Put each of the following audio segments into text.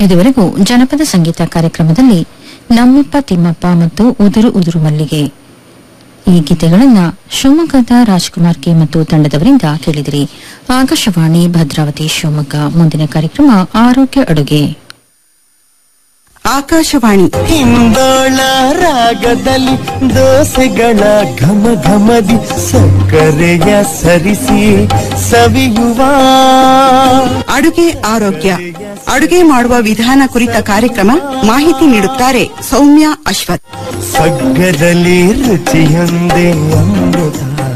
ಇದುವರೆಗೂ ಜನಪದ ಸಂಗೀತ ಕಾರ್ಯಕ್ರಮದಲ್ಲಿ ನಮ್ಮಪ್ಪ ತಿಮ್ಮಪ್ಪ ಮತ್ತು ಉದುರು ಉದುರು ಮಲ್ಲಿಗೆ ಈ ಗೀತೆಗಳನ್ನ ಶಿವಮೊಗ್ಗದ ರಾಜ್ಕುಮಾರ್ ಕೆ ಮತ್ತು ತಂಡದವರಿಂದ ಕೇಳಿದಿರಿ ಆಕಾಶವಾಣಿ ಭದ್ರಾವತಿ ಶಿವಮೊಗ್ಗ ಮುಂದಿನ ಕಾರ್ಯಕ್ರಮ ಆರೋಗ್ಯ ಅಡುಗೆ ಆಕಾಶವಾಣಿ ಹಿಂದೋಳ ರಾಗದಲ್ಲಿ ದೋಸೆಗಳ ಘಮ ಘಮದಿ ಸಕ್ಕರೆಯ ಸರಿಸಿ ಸವಿಯುವ ಅಡುಗೆ ಆರೋಗ್ಯ ಅಡುಗೆ ಮಾಡುವ ವಿಧಾನ ಕುರಿತ ಕಾರ್ಯಕ್ರಮ ಮಾಹಿತಿ ನೀಡುತ್ತಾರೆ ಸೌಮ್ಯ ಅಶ್ವಥ್ ಸಗ್ಗದಲ್ಲಿ ರುಚಿಯೊಂದೇ ಅಮೃತ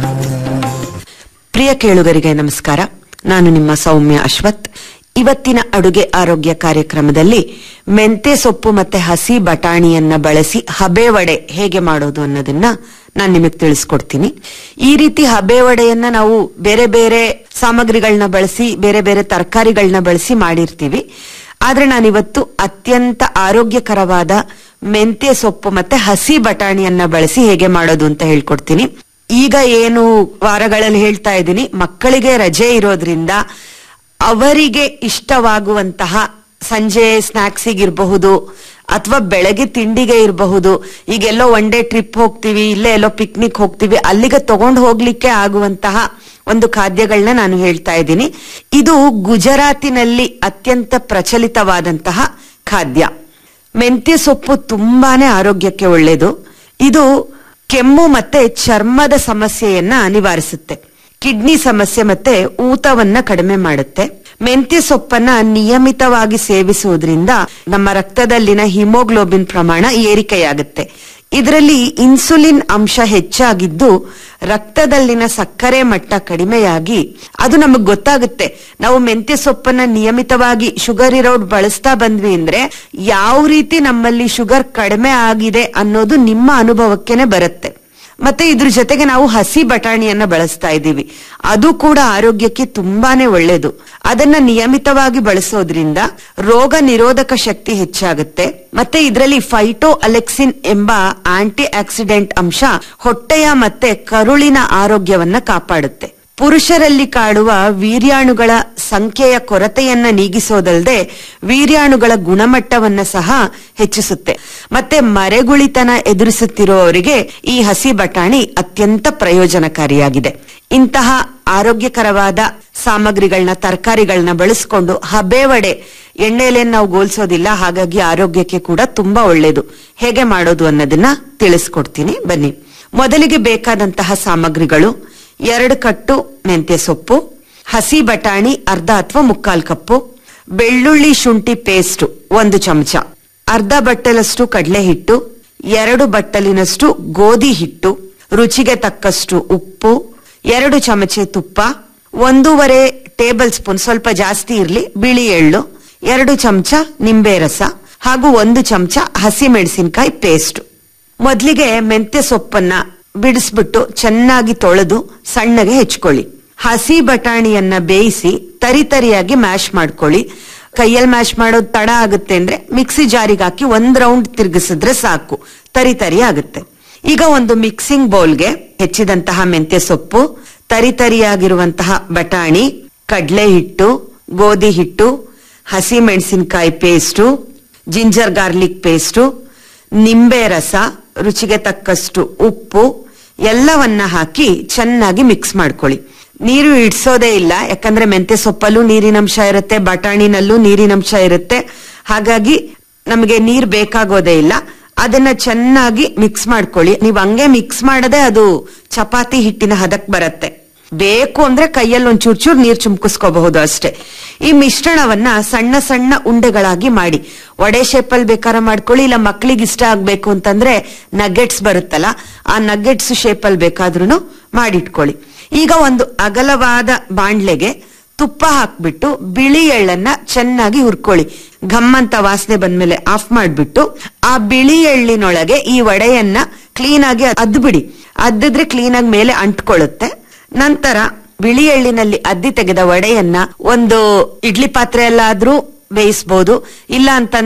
ಪ್ರಿಯ ಕೇಳುಗರಿಗೆ ನಮಸ್ಕಾರ ನಾನು ನಿಮ್ಮ ಸೌಮ್ಯ ಅಶ್ವಥ್ ಇವತ್ತಿನ ಅಡುಗೆ ಆರೋಗ್ಯ ಕಾರ್ಯಕ್ರಮದಲ್ಲಿ ಮೆಂತೆ ಸೊಪ್ಪು ಮತ್ತೆ ಹಸಿ ಬಟಾಣಿಯನ್ನ ಬಳಸಿ ಹಬೆ ವಡೆ ಹೇಗೆ ಮಾಡೋದು ಅನ್ನೋದನ್ನ ನಾನು ನಿಮಗೆ ತಿಳಿಸ್ಕೊಡ್ತೀನಿ ಈ ರೀತಿ ಹಬೆ ವಡೆಯನ್ನ ನಾವು ಬೇರೆ ಬೇರೆ ಸಾಮಗ್ರಿಗಳನ್ನ ಬಳಸಿ ಬೇರೆ ಬೇರೆ ತರಕಾರಿಗಳನ್ನ ಬಳಸಿ ಮಾಡಿರ್ತೀವಿ ಆದ್ರೆ ನಾನಿವತ್ತು ಅತ್ಯಂತ ಆರೋಗ್ಯಕರವಾದ ಮೆಂತ್ಯ ಸೊಪ್ಪು ಮತ್ತೆ ಹಸಿ ಬಟಾಣಿಯನ್ನ ಬಳಸಿ ಹೇಗೆ ಮಾಡೋದು ಅಂತ ಹೇಳ್ಕೊಡ್ತೀನಿ ಈಗ ಏನು ವಾರಗಳಲ್ಲಿ ಹೇಳ್ತಾ ಇದ್ದೀನಿ ಮಕ್ಕಳಿಗೆ ರಜೆ ಇರೋದ್ರಿಂದ ಅವರಿಗೆ ಇಷ್ಟವಾಗುವಂತಹ ಸಂಜೆ ಸ್ನಾಕ್ಸಿಗೆ ಇರಬಹುದು ಅಥವಾ ಬೆಳಗ್ಗೆ ತಿಂಡಿಗೆ ಇರಬಹುದು ಈಗೆಲ್ಲೋ ಒನ್ ಡೇ ಟ್ರಿಪ್ ಹೋಗ್ತೀವಿ ಇಲ್ಲೇ ಎಲ್ಲೋ ಪಿಕ್ನಿಕ್ ಹೋಗ್ತೀವಿ ಅಲ್ಲಿಗೆ ತಗೊಂಡು ಹೋಗ್ಲಿಕ್ಕೆ ಆಗುವಂತಹ ಒಂದು ಖಾದ್ಯಗಳನ್ನ ನಾನು ಹೇಳ್ತಾ ಇದ್ದೀನಿ ಇದು ಗುಜರಾತಿನಲ್ಲಿ ಅತ್ಯಂತ ಪ್ರಚಲಿತವಾದಂತಹ ಖಾದ್ಯ ಮೆಂತ್ಯ ಸೊಪ್ಪು ತುಂಬಾನೇ ಆರೋಗ್ಯಕ್ಕೆ ಒಳ್ಳೆಯದು ಇದು ಕೆಮ್ಮು ಮತ್ತೆ ಚರ್ಮದ ಸಮಸ್ಯೆಯನ್ನ ನಿವಾರಿಸುತ್ತೆ ಕಿಡ್ನಿ ಸಮಸ್ಯೆ ಮತ್ತೆ ಊತವನ್ನ ಕಡಿಮೆ ಮಾಡುತ್ತೆ ಮೆಂತ್ಯ ಸೊಪ್ಪನ್ನ ನಿಯಮಿತವಾಗಿ ಸೇವಿಸುವುದರಿಂದ ನಮ್ಮ ರಕ್ತದಲ್ಲಿನ ಹಿಮೋಗ್ಲೋಬಿನ್ ಪ್ರಮಾಣ ಏರಿಕೆಯಾಗುತ್ತೆ ಇದರಲ್ಲಿ ಇನ್ಸುಲಿನ್ ಅಂಶ ಹೆಚ್ಚಾಗಿದ್ದು ರಕ್ತದಲ್ಲಿನ ಸಕ್ಕರೆ ಮಟ್ಟ ಕಡಿಮೆಯಾಗಿ ಅದು ನಮಗ್ ಗೊತ್ತಾಗುತ್ತೆ ನಾವು ಮೆಂತ್ಯ ಸೊಪ್ಪನ್ನ ನಿಯಮಿತವಾಗಿ ಶುಗರ್ ಇರೋಡ್ ಬಳಸ್ತಾ ಬಂದ್ವಿ ಅಂದ್ರೆ ಯಾವ ರೀತಿ ನಮ್ಮಲ್ಲಿ ಶುಗರ್ ಕಡಿಮೆ ಆಗಿದೆ ಅನ್ನೋದು ನಿಮ್ಮ ಅನುಭವಕ್ಕೆನೆ ಬರುತ್ತೆ ಮತ್ತೆ ಇದ್ರ ಜೊತೆಗೆ ನಾವು ಹಸಿ ಬಟಾಣಿಯನ್ನ ಬಳಸ್ತಾ ಇದ್ದೀವಿ ಅದು ಕೂಡ ಆರೋಗ್ಯಕ್ಕೆ ತುಂಬಾನೇ ಒಳ್ಳೇದು ಅದನ್ನ ನಿಯಮಿತವಾಗಿ ಬಳಸೋದ್ರಿಂದ ರೋಗ ನಿರೋಧಕ ಶಕ್ತಿ ಹೆಚ್ಚಾಗುತ್ತೆ ಮತ್ತೆ ಇದರಲ್ಲಿ ಫೈಟೋ ಅಲೆಕ್ಸಿನ್ ಎಂಬ ಆಂಟಿ ಆಕ್ಸಿಡೆಂಟ್ ಅಂಶ ಹೊಟ್ಟೆಯ ಮತ್ತೆ ಕರುಳಿನ ಆರೋಗ್ಯವನ್ನ ಕಾಪಾಡುತ್ತೆ ಪುರುಷರಲ್ಲಿ ಕಾಡುವ ವೀರ್ಯಾಣುಗಳ ಸಂಖ್ಯೆಯ ಕೊರತೆಯನ್ನ ನೀಗಿಸೋದಲ್ಲದೆ ವೀರ್ಯಾಣುಗಳ ಗುಣಮಟ್ಟವನ್ನ ಸಹ ಹೆಚ್ಚಿಸುತ್ತೆ ಮತ್ತೆ ಮರೆಗುಳಿತನ ಎದುರಿಸುತ್ತಿರುವವರಿಗೆ ಈ ಹಸಿ ಬಟಾಣಿ ಅತ್ಯಂತ ಪ್ರಯೋಜನಕಾರಿಯಾಗಿದೆ ಇಂತಹ ಆರೋಗ್ಯಕರವಾದ ಸಾಮಗ್ರಿಗಳನ್ನ ತರಕಾರಿಗಳನ್ನ ಬಳಸಿಕೊಂಡು ಹಬೆ ವಡೆ ಎಣ್ಣೆಲೆಯನ್ನು ನಾವು ಗೋಲ್ಸೋದಿಲ್ಲ ಹಾಗಾಗಿ ಆರೋಗ್ಯಕ್ಕೆ ಕೂಡ ತುಂಬಾ ಒಳ್ಳೇದು ಹೇಗೆ ಮಾಡೋದು ಅನ್ನೋದನ್ನ ತಿಳಿಸ್ಕೊಡ್ತೀನಿ ಬನ್ನಿ ಮೊದಲಿಗೆ ಬೇಕಾದಂತಹ ಸಾಮಗ್ರಿಗಳು ಎರಡು ಕಟ್ಟು ಮೆಂತ್ಯ ಸೊಪ್ಪು ಹಸಿ ಬಟಾಣಿ ಅರ್ಧ ಅಥವಾ ಮುಕ್ಕಾಲ್ ಕಪ್ಪು ಬೆಳ್ಳುಳ್ಳಿ ಶುಂಠಿ ಪೇಸ್ಟ್ ಒಂದು ಚಮಚ ಅರ್ಧ ಬಟ್ಟಲಷ್ಟು ಕಡಲೆ ಹಿಟ್ಟು ಎರಡು ಬಟ್ಟಲಿನಷ್ಟು ಗೋಧಿ ಹಿಟ್ಟು ರುಚಿಗೆ ತಕ್ಕಷ್ಟು ಉಪ್ಪು ಎರಡು ಚಮಚೆ ತುಪ್ಪ ಒಂದೂವರೆ ಟೇಬಲ್ ಸ್ಪೂನ್ ಸ್ವಲ್ಪ ಜಾಸ್ತಿ ಇರ್ಲಿ ಬಿಳಿ ಎಳ್ಳು ಎರಡು ಚಮಚ ನಿಂಬೆ ರಸ ಹಾಗೂ ಒಂದು ಚಮಚ ಹಸಿ ಮೆಣಸಿನಕಾಯಿ ಪೇಸ್ಟ್ ಮೊದಲಿಗೆ ಮೆಂತ್ಯ ಸೊಪ್ಪನ್ನ ಬಿಡಿಸ್ಬಿಟ್ಟು ಚೆನ್ನಾಗಿ ತೊಳೆದು ಸಣ್ಣಗೆ ಹೆಚ್ಕೊಳ್ಳಿ ಹಸಿ ಬಟಾಣಿಯನ್ನ ಬೇಯಿಸಿ ತರಿತರಿಯಾಗಿ ಮ್ಯಾಶ್ ಮಾಡ್ಕೊಳ್ಳಿ ಕೈಯಲ್ಲಿ ಮ್ಯಾಶ್ ಮಾಡೋದು ತಡ ಆಗುತ್ತೆ ಅಂದ್ರೆ ಮಿಕ್ಸಿ ಜಾರಿಗೆ ಹಾಕಿ ಒಂದ್ ರೌಂಡ್ ತಿರುಗಿಸಿದ್ರೆ ಸಾಕು ತರಿ ತರಿ ಆಗುತ್ತೆ ಈಗ ಒಂದು ಮಿಕ್ಸಿಂಗ್ ಬೌಲ್ಗೆ ಹೆಚ್ಚಿದಂತಹ ಮೆಂತ್ಯ ಸೊಪ್ಪು ತರಿತರಿಯಾಗಿರುವಂತಹ ಬಟಾಣಿ ಕಡ್ಲೆ ಹಿಟ್ಟು ಗೋಧಿ ಹಿಟ್ಟು ಹಸಿ ಮೆಣಸಿನಕಾಯಿ ಪೇಸ್ಟು ಜಿಂಜರ್ ಗಾರ್ಲಿಕ್ ಪೇಸ್ಟು ನಿಂಬೆ ರಸ ರುಚಿಗೆ ತಕ್ಕಷ್ಟು ಉಪ್ಪು ಎಲ್ಲವನ್ನ ಹಾಕಿ ಚೆನ್ನಾಗಿ ಮಿಕ್ಸ್ ಮಾಡ್ಕೊಳ್ಳಿ ನೀರು ಇಡ್ಸೋದೇ ಇಲ್ಲ ಯಾಕಂದ್ರೆ ಮೆಂತ್ಯ ಸೊಪ್ಪಲ್ಲೂ ನೀರಿನಂಶ ಇರುತ್ತೆ ಬಟಾಣಿನಲ್ಲೂ ನೀರಿನಂಶ ಇರುತ್ತೆ ಹಾಗಾಗಿ ನಮಗೆ ನೀರ್ ಬೇಕಾಗೋದೇ ಇಲ್ಲ ಅದನ್ನ ಚೆನ್ನಾಗಿ ಮಿಕ್ಸ್ ಮಾಡ್ಕೊಳ್ಳಿ ನೀವು ಹಂಗೆ ಮಿಕ್ಸ್ ಮಾಡದೆ ಅದು ಚಪಾತಿ ಹಿಟ್ಟಿನ ಹದಕ್ ಬರುತ್ತೆ ಬೇಕು ಅಂದ್ರೆ ಕೈಯಲ್ಲಿ ಒಂದ್ ಚೂರ್ ಚೂರ್ ನೀರ್ ಚುಮ್ಕಿಸ್ಕೋಬಹುದು ಅಷ್ಟೇ ಈ ಮಿಶ್ರಣವನ್ನ ಸಣ್ಣ ಸಣ್ಣ ಉಂಡೆಗಳಾಗಿ ಮಾಡಿ ವಡೆ ಶೇಪಲ್ಲಿ ಬೇಕಾದ್ರೆ ಮಾಡ್ಕೊಳ್ಳಿ ಇಲ್ಲ ಮಕ್ಳಿಗೆ ಇಷ್ಟ ಆಗ್ಬೇಕು ಅಂತಂದ್ರೆ ನಗೆಟ್ಸ್ ಬರುತ್ತಲ್ಲ ಆ ನಗೆಟ್ಸ್ ಶೇಪಲ್ಲಿ ಬೇಕಾದ್ರೂ ಮಾಡಿಟ್ಕೊಳ್ಳಿ ಈಗ ಒಂದು ಅಗಲವಾದ ಬಾಣ್ಲೆಗೆ ತುಪ್ಪ ಹಾಕ್ಬಿಟ್ಟು ಬಿಳಿ ಎಳ್ಳನ್ನ ಚೆನ್ನಾಗಿ ಹುರ್ಕೊಳ್ಳಿ ಘಮ್ ಅಂತ ವಾಸನೆ ಬಂದ್ಮೇಲೆ ಆಫ್ ಮಾಡ್ಬಿಟ್ಟು ಆ ಬಿಳಿ ಎಳ್ಳಿನೊಳಗೆ ಈ ವಡೆಯನ್ನ ಕ್ಲೀನ್ ಆಗಿ ಅದ್ಬಿಡಿ ಅದ್ದಿದ್ರೆ ಕ್ಲೀನ್ ಆಗಿ ಮೇಲೆ ಅಂಟ್ಕೊಳ್ಳುತ್ತೆ ನಂತರ ಬಿಳಿ ಎಳ್ಳಿನಲ್ಲಿ ಅದ್ದಿ ತೆಗೆದ ವಡೆಯನ್ನ ಒಂದು ಇಡ್ಲಿ ಪಾತ್ರೆ ಎಲ್ಲಾದ್ರೂ ಬೇಯಿಸಬಹುದು ಇಲ್ಲ ಅಂತಂದ್ರೆ